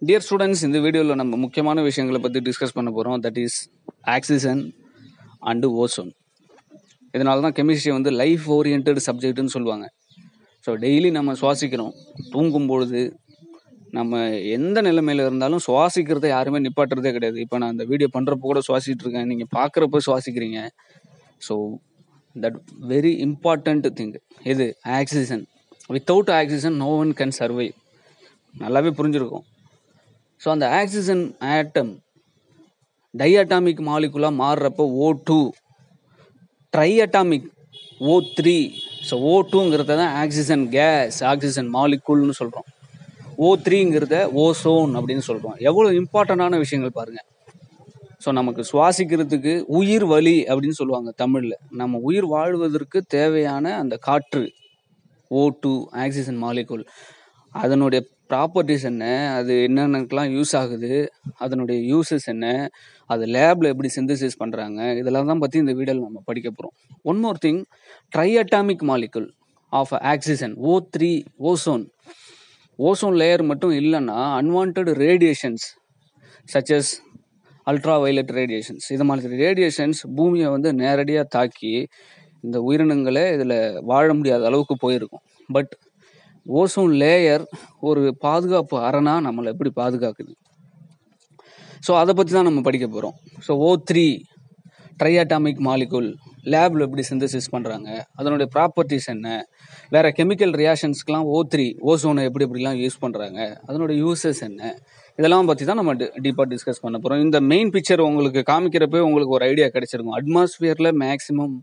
dear students இந்த வீடியோவில் நம்ம முக்கியமான விஷயங்களை பற்றி டிஸ்கஸ் பண்ண போகிறோம் that is oxygen and ozone இதனால தான் கெமிஸ்ட்ரி வந்து லைஃப் ஓரியன்ட் சப்ஜெக்ட்னு சொல்லுவாங்க ஸோ டெய்லி நம்ம சுவாசிக்கிறோம் தூங்கும் பொழுது நம்ம எந்த நிலைமையில இருந்தாலும் சுவாசிக்கிறத யாருமே நிப்பாட்டுறதே கிடையாது இப்போ நான் இந்த வீடியோ பண்ணுறப்போ கூட சுவாசிட்டு இருக்கேன் நீங்கள் பார்க்குறப்ப சுவாசிக்கிறீங்க so that very important thing இது oxygen without oxygen no one can survive நல்லாவே புரிஞ்சிருக்கும் ஸோ அந்த ஆக்சிஜன் ஆட்டம் டைஅட்டாமிக் மாலிகுலாக மாறுறப்போ O two triatomic O three so O டூங்கிறத தான் ஆக்சிஜன் கேஸ் ஆக்சிஜன் மாலிகுல்னு சொல்கிறோம் ஓ த்ரீங்கிறத ஓசோன் அப்படின்னு சொல்கிறோம் எவ்வளோ இம்பார்ட்டண்ட்டான விஷயங்கள் பாருங்கள் ஸோ நமக்கு சுவாசிக்கிறதுக்கு உயிர் வலி அப்படின்னு சொல்லுவாங்க தமிழில் நம்ம உயிர் வாழ்வதற்கு தேவையான அந்த காற்று ஓ டூ ஆக்சிஜன் மாலிகுல் அதனுடைய ப்ராப்பர்ட்டிஸ் என்ன அது என்னென்னக்கெலாம் யூஸ் ஆகுது அதனுடைய யூசஸ் என்ன அது லேபில் எப்படி சிந்தசிஸ் பண்ணுறாங்க இதெல்லாம் தான் பற்றி இந்த வீடியோவில் நம்ம படிக்க போகிறோம் one more thing triatomic molecule of oxygen O three ozone ozone layer மட்டும் இல்லைன்னா unwanted radiations such as ultra violet radiations இது மாதிரி ரேடியேஷன்ஸ் பூமியை வந்து நேரடியாக தாக்கி இந்த உயிரினங்களே இதில் வாழ முடியாத அளவுக்கு போயிருக்கும் பட் ஓசோன் லேயர் ஒரு பாதுகாப்பு அரணா நம்மளை எப்படி பாதுகாக்குது ஸோ அதை பற்றி தான் நம்ம படிக்க போகிறோம் so O three triatomic molecule லேபில் எப்படி சிந்தசிஸ் பண்ணுறாங்க அதனுடைய ப்ராப்பர்ட்டிஸ் என்ன வேற கெமிக்கல் ரியாக்ஷன்ஸ்க்கெலாம் ஓ த்ரீ ஓசோனை எப்படி எப்படிலாம் யூஸ் பண்ணுறாங்க அதனுடைய யூசஸ் என்ன இதெல்லாம் பற்றி தான் நம்ம டீப்பாக டிஸ்கஸ் பண்ண போகிறோம் இந்த மெயின் பிக்சர் உங்களுக்கு காமிக்கிறப்ப உங்களுக்கு ஒரு ஐடியா கிடைச்சிருக்கும் அட்மாஸ்பியரில் மேக்ஸிமம்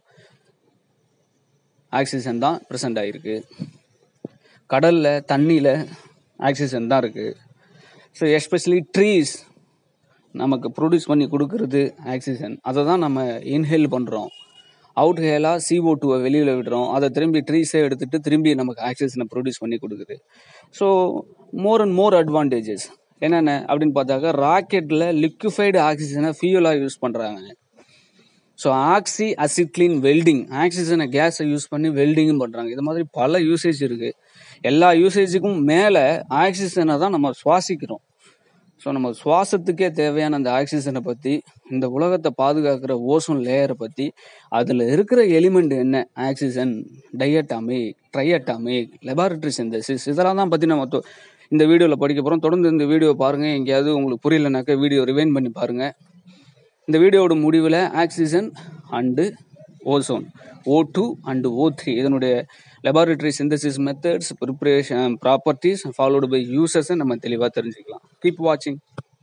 ஆக்சிஜன் தான் ப்ரெசென்ட் ஆகிருக்கு கடலில் தண்ணியில் ஆக்சிஜன் தான் இருக்குது ஸோ எஸ்பெஷலி ட்ரீஸ் நமக்கு ப்ரொடியூஸ் பண்ணி கொடுக்கறது ஆக்சிஜன் அதை தான் நம்ம இன்ஹேல் பண்ணுறோம் அவுட் ஹேலாக சிஓ டூவை வெளியில் விடுறோம் அதை திரும்பி ட்ரீஸே எடுத்துகிட்டு திரும்பி நமக்கு ஆக்சிஜனை ப்ரொடியூஸ் பண்ணி கொடுக்குது so more and more advantages என்னென்ன அப்படின்னு பார்த்தாக்கா ராக்கெட்டில் லிக்விஃபைடு ஆக்சிஜனை ஃபியூலாக யூஸ் பண்ணுறாங்க ஸோ ஆக்சி அசிட்லின் வெல்டிங் ஆக்சிஜனை கேஸை யூஸ் பண்ணி வெல்டிங்கும் பண்ணுறாங்க இது மாதிரி பல யூசேஜ் இருக்குது எல்லா யூசேஜுக்கும் மேலே ஆக்சிஜனை தான் நம்ம சுவாசிக்கிறோம் ஸோ நம்ம சுவாசத்துக்கே தேவையான அந்த ஆக்சிஜனை பற்றி இந்த உலகத்தை பாதுகாக்கிற ஓசோன் லேயரை பற்றி அதில் இருக்கிற எலிமெண்ட் என்ன oxygen diatomic triatomic laboratory synthesis இதெல்லாம் தான் பற்றி நம்ம தொ- இந்த வீடியோவில் படிக்க போகிறோம் தொடர்ந்து இந்த வீடியோ பாருங்கள் எங்கேயாவது உங்களுக்கு புரியலனாக்கா வீடியோ ரிவைன் பண்ணி பாருங்கள் இந்த வீடியோவோட முடிவில் oxygen and ozone O two and O three இதனுடைய laboratory synthesis methods preparation properties followed by யூசஸை நம்ம தெளிவாக தெரிஞ்சுக்கலாம் கீப் வாட்சிங்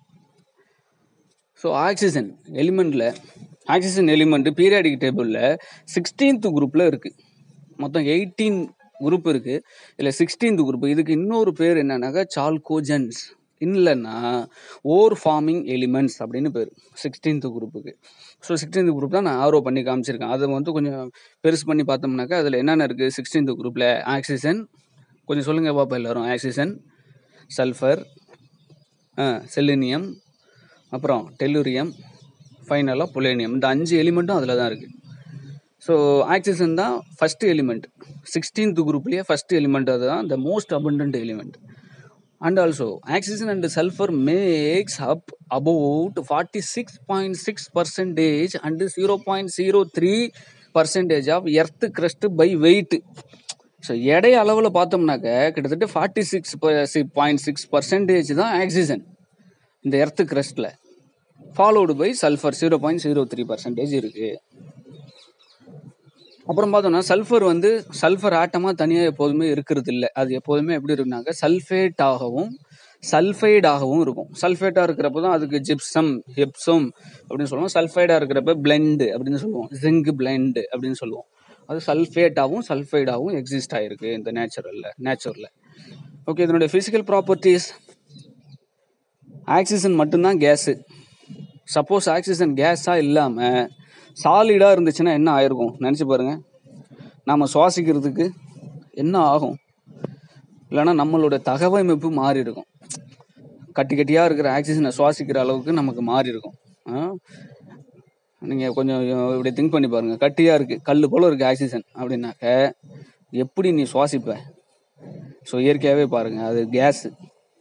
ஸோ ஆக்சிஜன் எலிமெண்ட்டில் ஆக்சிஜன் எலிமெண்ட் பீரியாடிக் டேபிளில் சிக்ஸ்டீன்த் குரூப்பில் இருக்குது மொத்தம் எயிட்டீன் குரூப் இருக்குது இதில் சிக்ஸ்டீன்த் குரூப் இதுக்கு இன்னொரு பேர் என்னன்னாக்கா சால்கோஜன்ஸ் இல்லைன்னா ஓர் ஃபார்மிங் எலிமெண்ட்ஸ் அப்படின்னு பேர் சிக்ஸ்டீன்த் குரூப்புக்கு ஸோ சிக்ஸ்டீன்த் குரூப் தான் நான் ஆரோ பண்ணி காமிச்சிருக்கேன் அதை வந்து கொஞ்சம் பெருசு பண்ணி பார்த்தோம்னாக்கா அதில் என்னென்ன இருக்குது சிக்ஸ்டீன்த் குரூப்பில் ஆக்சிஜன் கொஞ்சம் சொல்லுங்கள் பாப்பா எல்லாரும் ஆக்சிஜன் சல்ஃபர் செலினியம் அப்புறம் டெல்லூரியம் ஃபைனலாக புலேனியம் இந்த அஞ்சு எலிமெண்ட்டும் அதில் தான் இருக்குது ஸோ ஆக்சிஜன் தான் ஃபர்ஸ்ட் எலிமெண்ட் சிக்ஸ்டீன்த் குரூப்லேயே ஃபர்ஸ்ட் எலிமெண்ட் அதுதான் the most abundant element and also oxygen and sulphur makes up about forty six point six percentage and zero point zero three percentage of earth crust by weight so எடை அளவில் பார்த்தோம்னாக்க கிட்டத்தட்ட forty six point six percentage தான் oxygen இந்த earth கிரஸ்டில் followed by sulphur zero point zero three percentage இருக்குது அப்புறம் பார்த்தோம்னா sulphur வந்து சல்ஃபர் ஆட்டமாக தனியாக எப்போதுமே இருக்கிறது இல்லை அது எப்போதுமே எப்படி இருக்குனாக்க சல்ஃபேட்டாகவும் சல்ஃபைடாகவும் இருக்கும் சல்ஃபேட்டாக இருக்கிறப்ப தான் அதுக்கு ஜிப்சம் ஹெப்சம் அப்படின்னு சொல்லுவோம் சல்ஃபைடாக இருக்கிறப்ப பிளெண்டு அப்படின்னு சொல்லுவோம் ஜிங்க் பிளெண்டு அப்படின்னு சொல்லுவோம் அது சல்ஃபேட்டாகவும் சல்ஃபைடாகவும் எக்ஸிஸ்ட் ஆகிருக்கு இந்த நேச்சுரலில் நேச்சுரலில் ஓகே இதனுடைய ஃபிசிக்கல் ப்ராப்பர்ட்டிஸ் ஆக்சிஜன் மட்டும்தான் கேஸு சப்போஸ் ஆக்சிஜன் கேஸாக இல்லாமல் சாலிடாக இருந்துச்சுன்னா என்ன ஆயிருக்கும் நினச்சி பாருங்க நாம் சுவாசிக்கிறதுக்கு என்ன ஆகும் இல்லைன்னா நம்மளோட தகவமைப்பு மாறி இருக்கும் கட்டி கட்டியாக இருக்கிற ஆக்சிஜனை சுவாசிக்கிற அளவுக்கு நமக்கு மாறி இருக்கும் நீங்கள் கொஞ்சம் இப்படி திங்க் பண்ணி பாருங்கள் கட்டியாக இருக்குது கல் போல் இருக்குது ஆக்சிஜன் அப்படின்னாக்க எப்படி நீ சுவாசிப்ப ஸோ இயற்கையாகவே பாருங்கள் அது கேஸு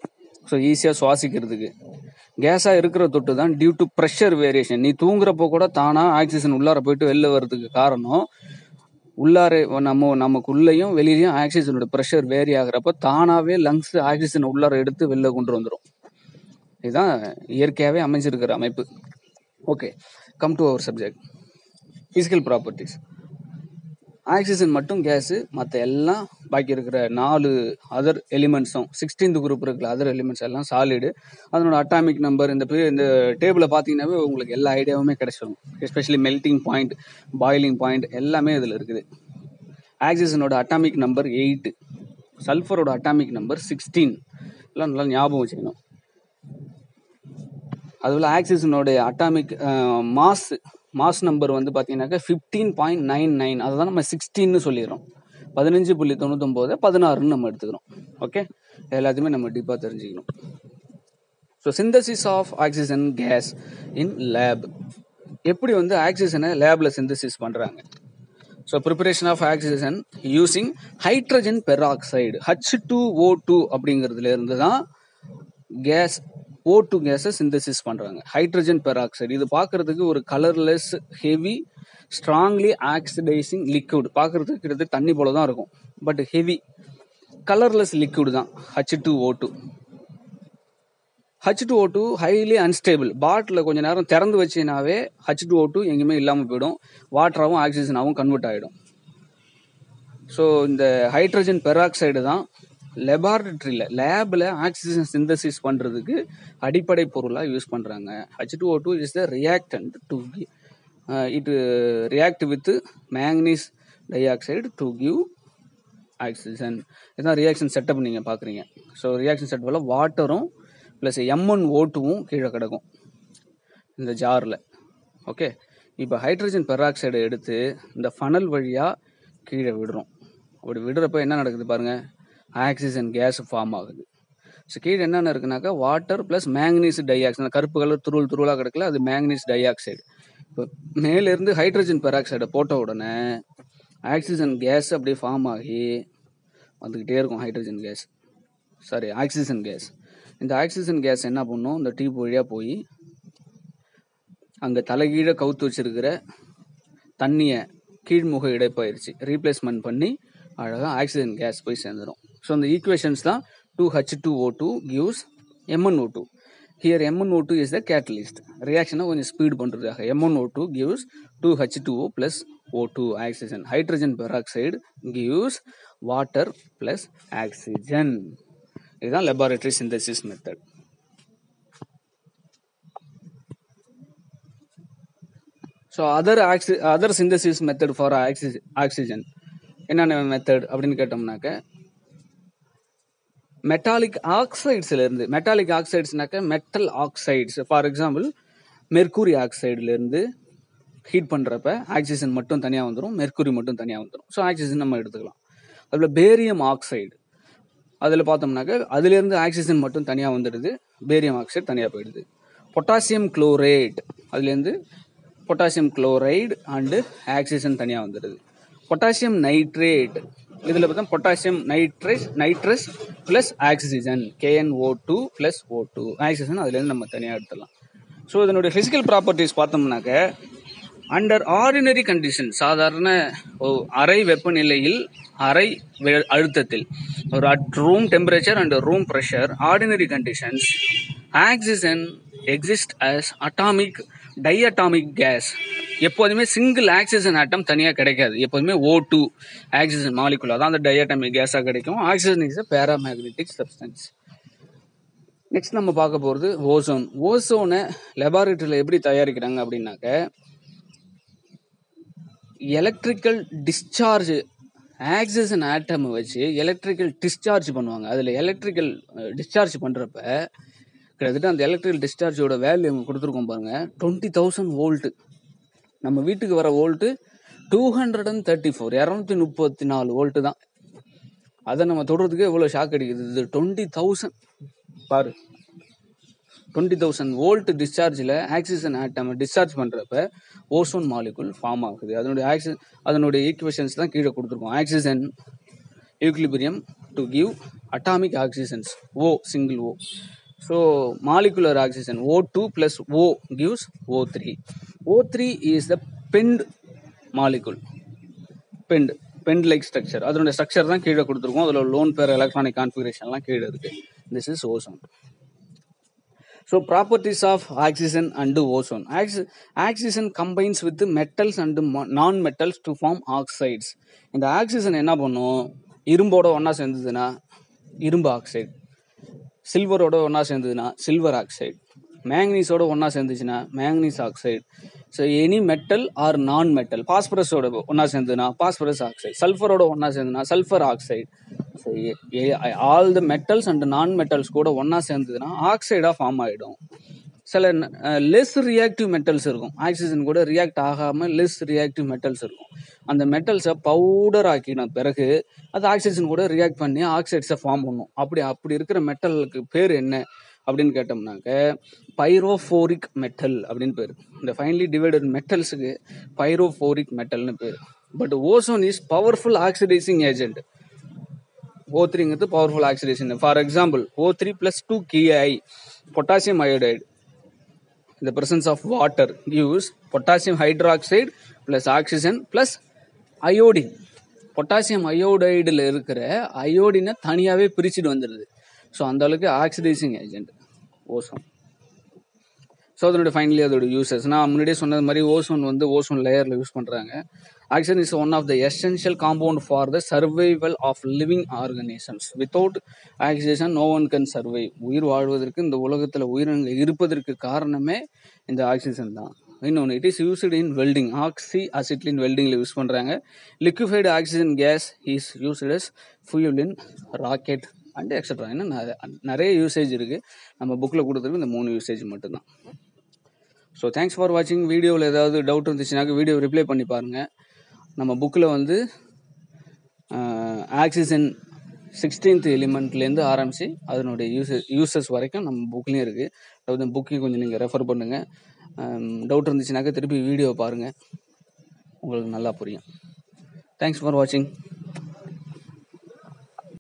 ஸோ ஈஸியாக சுவாசிக்கிறதுக்கு கேஸாக இருக்கிற தொட்டு தான் டியூ டு ப்ரெஷர் வேரியேஷன் நீ தூங்குறப்போ கூட தானாக ஆக்சிஜன் உள்ளார போயிட்டு வெளில வர்றதுக்கு காரணம் உள்ளார நம்ம நமக்குள்ளேயும் வெளியிலயும் ஆக்சிஜனோட ப்ரெஷர் வேரி ஆகுறப்ப தானாகவே லங்ஸ் ஆக்சிஜன் உள்ளார எடுத்து வெளில கொண்டு வந்துடும் இதுதான் இயற்கையாகவே அமைஞ்சிருக்கிற அமைப்பு okay come to our subject physical properties oxygen மட்டும் கேஸு மற்ற எல்லாம் பாக்கி இருக்கிற நாலு அதர் எலிமெண்ட்ஸும் சிக்ஸ்டீன்த் குரூப் இருக்கிற அதர் எலிமெண்ட்ஸ் எல்லாம் சாலிடு அதனோட அட்டாமிக் நம்பர் இந்த பே- இந்த டேபிளை பார்த்தீங்கன்னாவே உங்களுக்கு எல்லா ஐடியாவுமே கிடைச்சிடும் especially melting point boiling point எல்லாமே இதில் இருக்குது ஆக்சிஜனோட அட்டாமிக் நம்பர் எயிட்டு சல்ஃபரோட அட்டாமிக் நம்பர் சிக்ஸ்டீன் எல்லாம் நல்லா ஞாபகம் வச்சுக்கணும் அதுபோல் ஆக்சிஜனோட அட்டாமிக் மாஸ் மாஸ் நம்பர் வந்து பார்த்தீங்கன்னாக்கா ஃபிஃப்டீன் பாயிண்ட் நைன் நைன் அதை தான் நம்ம சிக்ஸ்டீன்னு சொல்லிடுறோம் பதினஞ்சு புள்ளி தொண்ணூத்தொம்போதை பதினாறுன்னு நம்ம எடுத்துக்கிறோம் ஓகே எல்லாத்தையுமே நம்ம டீப்பாக தெரிஞ்சுக்கணும் so synthesis of oxygen gas in lab எப்படி வந்து ஆக்சிஜனை லேபில் சிந்தசிஸ் பண்ணுறாங்க so preparation of oxygen using hydrogen peroxide H two O two அப்படிங்கிறதுல இருந்து தான் கேஸ் ஓ டூ கேஸை சிந்தசிஸ் பண்ணுறாங்க ஹைட்ரஜன் பெராக்சைடு இது பார்க்கறதுக்கு ஒரு colourless heavy strongly oxidising liquid பார்க்கறதுக்கு கிட்டத்தட்ட தண்ணி போல தான் இருக்கும் பட் ஹெவி கலர்லெஸ் லிக்விட் தான் H two O two H two O two highly unstable bottle கொஞ்ச நேரம் திறந்து வச்சினாவே ஹச் டூ ஓ டூ எங்கேயுமே இல்லாமல் போயிடும் வாட்டராகவும் ஆக்சிஜனாகவும் கன்வெர்ட் ஆகிடும் ஸோ இந்த ஹைட்ரஜன் பெராக்சைடு தான் லெபார்டரியில் லேபில் ஆக்சிஜன் சிந்தசிஸ் பண்ணுறதுக்கு அடிப்படை பொருளாக யூஸ் பண்ணுறாங்க H two O two is the reactant to it react with manganese dioxide to give oxygen இதுதான் ரியாக்ஷன் செட்டப் நீங்கள் பார்க்குறீங்க ஸோ ரியாக்ஷன் செட்டப்பில் வாட்டரும் ப்ளஸ் எம்ஒன் ஓட்டுவும் கீழே கிடக்கும் இந்த ஜாரில் ஓகே இப்போ ஹைட்ரஜன் பெராக்சைடை எடுத்து இந்த ஃபனல் வழியாக கீழே விடுறோம் அப்படி விடுறப்ப என்ன நடக்குது பாருங்க ஆக்சிஜன் கேஸ் ஃபார்ம் ஆகுது ஸோ கீழே என்னென்ன இருக்குனாக்கா water plus manganese dioxide கருப்பு கலர் துருள் துருளாக கிடக்கல அது மேங்கனீஸ் டை ஆக்சைடு இப்போ மேலேருந்து ஹைட்ரஜன் பெராக்சைடை போட்ட உடனே ஆக்சிஜன் கேஸ் அப்படியே ஃபார்ம் ஆகி வந்துக்கிட்டே இருக்கும் hydrogen gas sorry oxygen gas இந்த ஆக்சிஜன் கேஸ் என்ன பண்ணும் இந்த டியூப் வழியாக போய் அங்கே தலைகீழ கவுத்து வச்சிருக்கிற தண்ணியை கீழ்முக இடைப்பயிற்சி ரீப்ளேஸ்மெண்ட் பண்ணி அழகாக ஆக்சிஜன் கேஸ் போய் சேர்ந்துடும் ஸோ அந்த ஈக்குவேஷன்ஸ் தான் two H two O two gives M N O two here M N O two is the catalyst ரியாக்ஷனை கொஞ்சம் ஸ்பீட் பண்ணுறதுக்காக M N O two gives two H two O plus O two oxygen hydrogen peroxide gives water plus oxygen இதுதான் laboratory synthesis method so other oxy other synthesis method for oxy oxygen என்னென்ன method அப்படின்னு கேட்டோம்னாக்க metallic ஆக்சைட்ஸ்ல இருந்து metallic ஆக்சைட்ஸ்னாக்க metal oxides for example mercury ஆக்சைடுல இருந்து heat பண்ணுறப்ப oxygen மட்டும் தனியாக வந்துடும் மெர்க்குரி மட்டும் தனியாக வந்துடும் ஸோ ஆக்சிஜன் நம்ம எடுத்துக்கலாம் அதில் பேரியம் ஆக்சைடு அதில் பார்த்தோம்னாக்க அதுலேருந்து ஆக்சிஜன் மட்டும் தனியாக வந்துடுது பேரியம் ஆக்சைடு தனியாக போயிடுது பொட்டாசியம் குளோரைட் அதுலேருந்து பொட்டாசியம் குளோரைடு அண்டு ஆக்சிஜன் தனியாக வந்துடுது பொட்டாசியம் நைட்ரேட் இதில் பார்த்தா potassium nitrates nitrous plus oxygen K N O two plus O two oxygen அதுலேருந்து நம்ம தனியாக எடுத்துடலாம் ஸோ இதனுடைய ஃபிசிக்கல் ப்ராப்பர்ட்டிஸ் பார்த்தோம்னாக்க அண்டர் ஆர்டினரி கண்டிஷன் சாதாரண ஒ- அறை வெப்பநிலையில் அறை வெ- அழுத்தத்தில் ஒரு at room temperature and room pressure ordinary conditions oxygen exist as atomic diatomic gas எப்போதுமே சிங்கிள் ஆக்சிஜன் ஆட்டம் தனியாக கிடைக்காது எப்போதுமே ஓ டூ ஆக்சிஜன் மாலிகுல் அதான் அந்த டைஅட்டாமிக் கேஸாக கிடைக்கும் oxygen is a paramagnetic substance next நம்ம பார்க்க போகிறது ஓசோன் ஓசோனை லெபார்டரியில் எப்படி தயாரிக்கிறாங்க அப்படின்னாக்க எலக்ட்ரிக்கல் டிஸ்சார்ஜ் ஆக்சிஜன் ஆட்டம் வச்சு எலக்ட்ரிக்கல் டிஸ்சார்ஜ் பண்ணுவாங்க அதில் எலக்ட்ரிக்கல் டிஸ்சார்ஜ் பண்ணுறப்ப கிட்டத்தட்ட அந்த எலக்ட்ரிக்கல் டிஸ்சார்ஜோட வேல்யூ அவங்க கொடுத்துருக்கோம் பாருங்க டுவெண்ட்டி தௌசண்ட் வோல்ட்டு நம்ம வீட்டுக்கு வர volt two hundred and thirty four இரநூத்தி முப்பத்தி நாலு வோல்ட்டு தான் அதை நம்ம தொடுறதுக்கு எவ்வளோ ஷாக் அடிக்குது இது டுவெண்ட்டி தௌசண்ட் பாரு டுவெண்ட்டி தௌசண்ட் வோல்ட் டிஸ்சார்ஜில் ஆக்சிஜன் ஆட்டம் டிஸ்சார்ஜ் பண்ணுறப்ப ஓசோன் மாலிகுல் ஃபார்ம் ஆகுது அதனுடைய ஆக்சி அதனுடைய ஈக்குவேஷன்ஸ் தான் கீழே கொடுத்துருக்கோம் oxygen equilibrium to give atomic oxygens O single O so molecular oxygen O two plus O gives O three O three is the bent molecule bent bent like structure அதனுடைய structure தான் கீழே கொடுத்துருக்கோம் அதில் lone pair electronic கான்ஃபிகரேஷன்லாம் கீழே இருக்கு this is ozone so properties of oxygen and ozone oxygen combines with metals and non metals to form oxides இந்த oxygen என்ன பண்ணும் இரும்போட ஒன்றா சேர்ந்ததுன்னா இரும்பு ஆக்சைடு சில்வரோட ஒன்றா சேர்ந்ததுன்னா சில்வர் ஆக்சைடு மேங்கனீஸோட ஒன்றா சேர்ந்துச்சுன்னா manganese oxide so any metal or non metal பாஸ்பரஸோட ஒன்றா சேர்ந்ததுன்னா பாஸ்பரஸ் ஆக்சைடு சல்ஃபரோட ஒன்றா சேர்ந்ததுன்னா sulphur oxide so all the metals and non metals கூட ஒன்றா சேர்ந்ததுன்னா ஆக்சைடாக ஃபார்ம் ஆகிடும் சில லெஸ் ரியாக்டிவ் மெட்டல்ஸ் இருக்கும் ஆக்சிஜன் கூட ரியாக்ட் ஆகாமல் லெஸ் ரியாக்டிவ் மெட்டல்ஸ் இருக்கும் அந்த மெட்டல்ஸை பவுடர் ஆக்கின பிறகு அது ஆக்சிஜன் கூட ரியாக்ட் பண்ணி ஆக்சைட்ஸை ஃபார்ம் பண்ணும் அப்படி அப்படி இருக்கிற மெட்டலுக்கு பேர் என்ன அப்படின்னு கேட்டோம்னாக்க பைரோஃபோரிக் மெட்டல் அப்படின்னு பேர் இந்த ஃபைனலி டிவைடட் மெட்டல்ஸுக்கு பைரோஃபோரிக் மெட்டல்னு பேர் but ozone is powerful oxidising agent O த்ரீங்கிறது powerful oxidation for example O three plus two K I potassium iodide இந்த presence of water gives potassium hydroxide plus oxygen plus iodine potassium அயோடைடில் இருக்கிற அயோடினை தனியாகவே பிரிச்சுட்டு வந்துடுது ஸோ அந்த அளவுக்கு ஆக்சிடைசிங் ஏஜென்ட் ஓசோன் ஸோ அதனுடைய ஃபைனலி அதோட யூசஸ் நான் முன்னாடியே சொன்னது மாதிரி ஓசோன் வந்து ஓசோன் லேயரில் யூஸ் பண்ணுறாங்க oxygen is one of the essential compound for the survival of living organisms without oxygen no one can survive உயிர் வாழ்வதற்கு இந்த உலகத்தில் உயிரினங்கள் இருப்பதற்கு காரணமே இந்த ஆக்சிஜன் தான் இன்னொன்று it is used in welding oxy acetylene வெல்டிங்கில் யூஸ் பண்ணுறாங்க liquefied oxygen gas is used as fuel in rocket and extra இன்னும் நிறைய- நிறைய யூசேஜ் இருக்குது நம்ம புக்கில் கொடுத்துருக்கு இந்த மூணு யூசேஜ் மட்டும்தான் ஸோ தேங்க்ஸ் ஃபார் வாட்சிங் வீடியோவில் ஏதாவது டவுட் இருந்துச்சுனாக்க வீடியோ ரிப்ளை பண்ணி பாருங்கள் நம்ம புக்கில் வந்து ஆக்சிஜன் சிக்ஸ்டீன்த் எலிமெண்ட்லேருந்து ஆரம்பித்து அதனுடைய யூசஸ் யூசஸ் வரைக்கும் நம்ம புக்லேயும் இருக்குது அதாவது புக்கையும் கொஞ்சம் நீங்கள் ரெஃபர் பண்ணுங்கள் டவுட் இருந்துச்சுனாக்கா திருப்பி வீடியோ பாருங்கள் உங்களுக்கு நல்லா புரியும் தேங்க்ஸ் ஃபார் வாட்சிங்